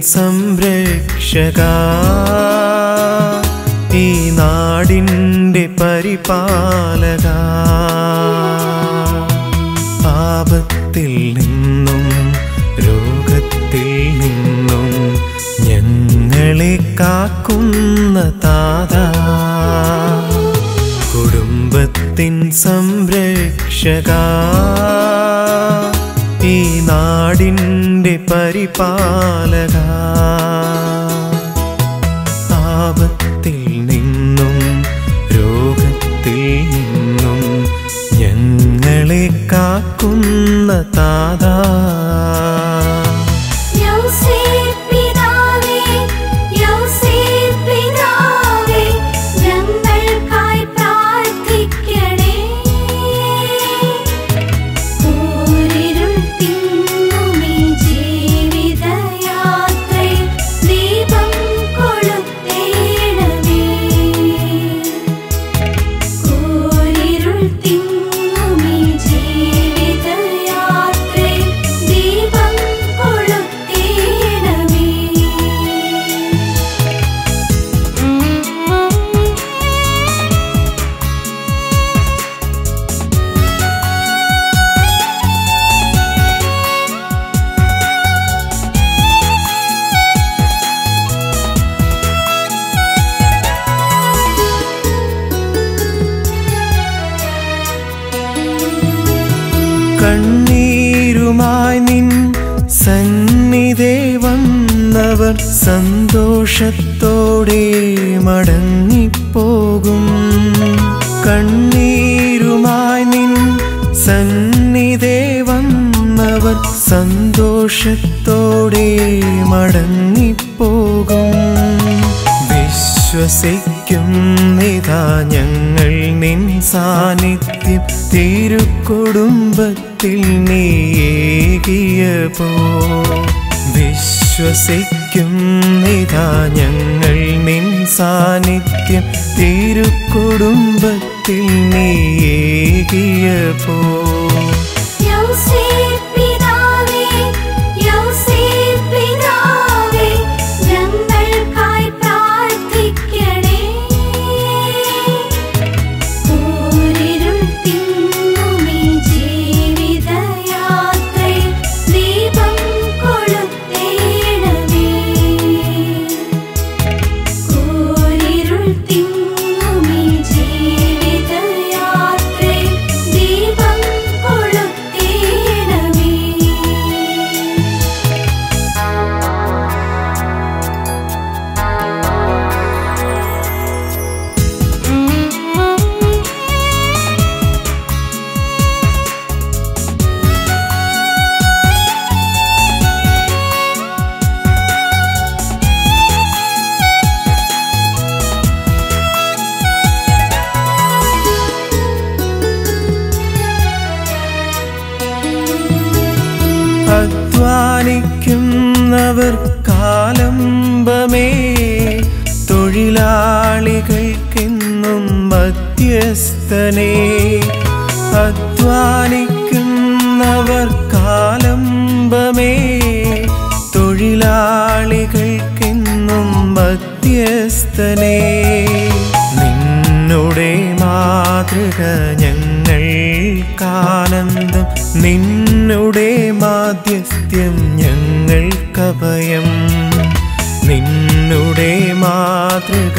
സംരക്ഷക ഈ നാടിൻ്റെ പരിപാലക പാപത്തിൽ നിന്നും രോഗത്തിൽ നിന്നും ഞങ്ങളെ കാക്കുന്ന താതാ കുടുംബത്തിൻ സംരക്ഷക ഈ നാടിൻ്റെ പരിപാലക ആപത്തിൽ നിന്നും രോഗത്തിൽ നിന്നും ഞങ്ങളെ കാക്കുന്ന താതാ യൗസേപ്പ് പിതാവേ യൗസേപ്പ് പിതാവേ ഞങ്ങൾക്കായി പ്രാർത്ഥിക്കണേ കൂരിരുൾ തിങ്ങുമീ ജീവിതയാത്രയിൽ ദീപം കൊളുത്തേണമേ കൂരിരുൾ തിങ്ങുമീ ജീവിതയാത്രയിൽ ദീപം കൊളുത്തേണമേ കണ്ണീരുമായി നിൻ സന്നിധേ വന്നവർ സന്തോഷത്തോടെ മടങ്ങിപ്പോകും കണ്ണീരുമായി നിൻ സന്നിധേ വന്നവർ സന്തോഷത്തോടെ മടങ്ങിപ്പോകും വിശ്വസിക്കും നിതാ ഞങ്ങൾ നിൻ സാന്നിധ്യം തിരുക്കുടുംബത്തിൽ നീയേകിയ പോ വിശ്വസിക്കും നിതാ ഞങ്ങൾ നിൻ സാന്നിധ്യം തിരുക്കുടുംബത്തിൽ നീയേകിയ പോ യൗസേപ്പ് പിതാവേ യൗസേപ്പ് പിതാവേ ഞങ്ങൾക്കായി പ്രാർത്ഥിക്കണേ കൂരിരുൾ തിങ്ങുമീ ജീവിതയാത്രയിൽ ദീപം കൊളുത്തേണമേ കൂരിരുൾ തിങ്ങുമീ ജീവിതയാത്രയിൽ ദീപം കൊളുത്തേണമേ അധ്വാനിക്കുന്നവർ കാലംബമേ തൊഴിലാളികൾക്കെന്നും മധ്യസ്ഥനെ അധ്വാനിക്കുന്നവർ കാലംബമേ തൊഴിലാളികൾക്കെന്നും മധ്യസ്ഥനെ നിന്നുടെ മാതൃക ഞങ്ങൾക്കാനന്ദം നിന്നുടെ മാധ്യസ്ഥ്യം ഞങ്ങൾക്കഭയം നിന്നുടെ മാതൃക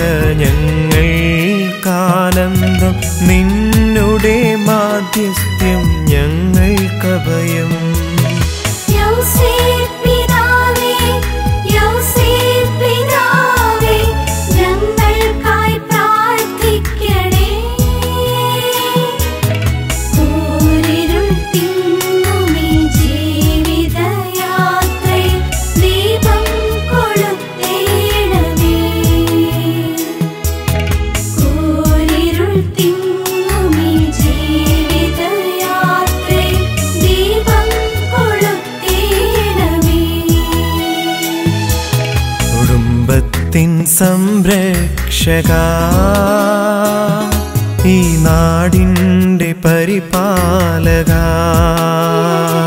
ഞങ്ങൾക്കാനന്ദം നിന്നുടെ മാധ്യസ്ഥ്യം ഞങ്ങൾക്കഭയം യൗസേപ്പ് പിതാവേ യൗസേപ്പ് പിതാവേ ഞങ്ങൾക്കായി പ്രാർത്ഥിക്കണേ കൂരിരുൾ തിങ്ങുമീ ജീവിതയാത്രയിൽ ദീപം കൊളുത്തേണമേ കൂരിരുൾ തിങ്ങുമീ ജീവിതയാത്രയിൽ ദീപം കൊളുത്തേണമേ കുടുംബത്തിൻ സംരക്ഷക ഈ നാടിൻ്റെ പരിപാലക